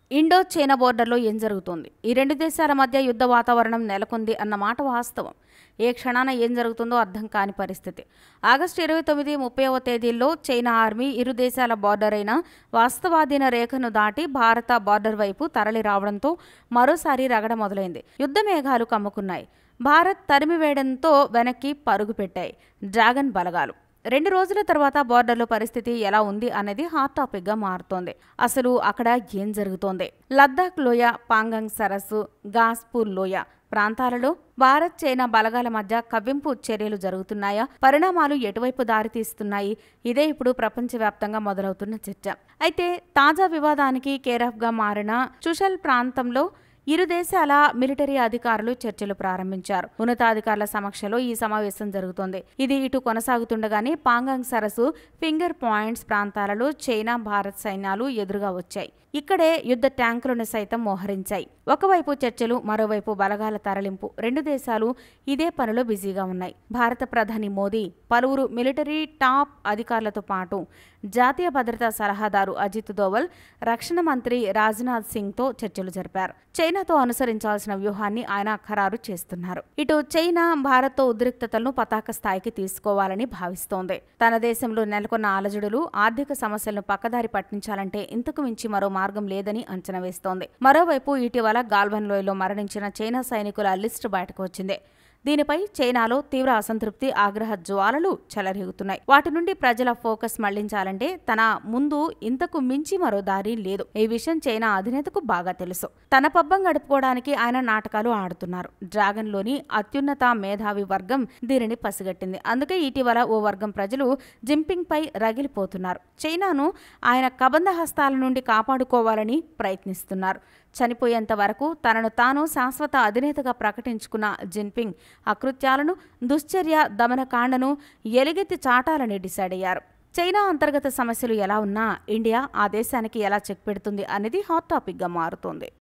Indo China బోర్డర్లో ఏం జరుగుతోంది ఈ రెండు దేశాల మధ్య యుద్ధ వాతావరణం నెలకొంది అన్న మాట వాస్తవం ఏ క్షణాన ఏం జరుగుతుందో అర్థం కాని పరిస్థితి ఆగస్టు ఇరవై తొమ్మిది ముప్పైవ తేదీల్లో చైనా ఆర్మీ ఇరు దేశాల బార్డర్ అయిన వాస్తవాధీన రేఖను దాటి భారత బార్డర్ వైపు తరలి రావడంతో మరోసారి రగడ మొదలైంది యుద్ధ మేఘాలు కమ్ముకున్నాయి భారత్ తరిమివేయడంతో వెనక్కి పరుగు పెట్టాయి డ్రాగన్ బలగాలు రెండు రోజుల తర్వాత బార్డర్లో పరిస్థితి ఎలా ఉంది అనేది హాట్ టాపిక్గా మారుతోంది అసలు అక్కడ ఏం జరుగుతోంది లద్దాఖ్ లోయ పాంగంగ్ సరస్సు గాస్పూర్ లోయ ప్రాంతాలలో భారత్ చైనా బలగాల మధ్య కవ్వింపు చర్యలు జరుగుతున్నాయా పరిణామాలు ఎటువైపు దారితీస్తున్నాయి ఇదే ఇప్పుడు ప్రపంచవ్యాప్తంగా మొదలవుతున్న చర్చ అయితే తాజా వివాదానికి కేరాఫ్గా మారిన చుషల్ ప్రాంతంలో ఇరు దేశాల మిలిటరీ అధికారులు చర్చలు ప్రారంభించారు ఉన్నతాధికారుల సమక్షంలో ఈ సమావేశం జరుగుతోంది ఇది ఇటు కొనసాగుతుండగానే పాంగాంగ్ సరస్సు ఫింగర్ పాయింట్స్ ప్రాంతాలలో చైనా భారత్ సైన్యాలు ఎదురుగా వచ్చాయి ఇక్కడే యుద్ధ ట్యాంకులను సైతం మోహరించాయి ఒకవైపు చర్చలు మరోవైపు బలగాల తరలింపు రెండు దేశాలు ఇదే పనిలో బిజీగా ఉన్నాయి భారత ప్రధాని మోదీ పలువురు మిలిటరీ టాప్ అధికారులతో పాటు జాతీయ భద్రతా సలహాదారు అజిత్ దోవల్ రక్షణ మంత్రి రాజ్నాథ్ సింగ్తో చర్చలు జరిపారు చైనాతో అనుసరించాల్సిన వ్యూహాన్ని ఆయన ఖరారు చేస్తున్నారు ఇటు చైనా భారత్తో ఉద్రిక్తతలను పతాక స్థాయికి తీసుకోవాలని భావిస్తోంది తన దేశంలో నెలకొన్న అలజడులు ఆర్థిక సమస్యలను పక్కదారి పట్టించాలంటే ఇంతకు మించి మరో మార్గం లేదని అంచనా వేస్తోంది మరోవైపు ఇటీవల గాల్వన్ లోయలో మరణించిన చైనా సైనికుల లిస్టు బయటకు వచ్చింది దీనిపై చైనాలో తీవ్ర అసంతృప్తి ఆగ్రహ జ్వాలలు చెలరేగుతున్నాయి వాటి నుండి ప్రజల ఫోకస్ మళ్లించాలంటే తన ముందు ఇంతకు మించి మరో దారి లేదు ఈ విషయం చైనా అధినేతకు బాగా తెలుసు తన పబ్బం గడుపుకోవడానికి ఆయన నాటకాలు ఆడుతున్నారు డ్రాగన్ లోని అత్యున్నత మేధావి వర్గం దీనిని పసిగట్టింది అందుకే ఇటీవల ఓ వర్గం ప్రజలు జింపింగ్ పై రగిలిపోతున్నారు చైనాను ఆయన కబంధ హస్తాల నుండి కాపాడుకోవాలని ప్రయత్నిస్తున్నారు చనిపోయేంత వరకు తనను తాను శాశ్వత అధినేతగా ప్రకటించుకున్న జిన్పింగ్ అకృత్యాలను దుశ్చర్య దమనకాండను ఎలుగెత్తి చాటాలని డిసైడ్ అయ్యారు చైనా అంతర్గత సమస్యలు ఎలా ఉన్నా ఇండియా ఆ దేశానికి ఎలా చెక్ పెడుతుంది అనేది హాట్ టాపిక్గా మారుతోంది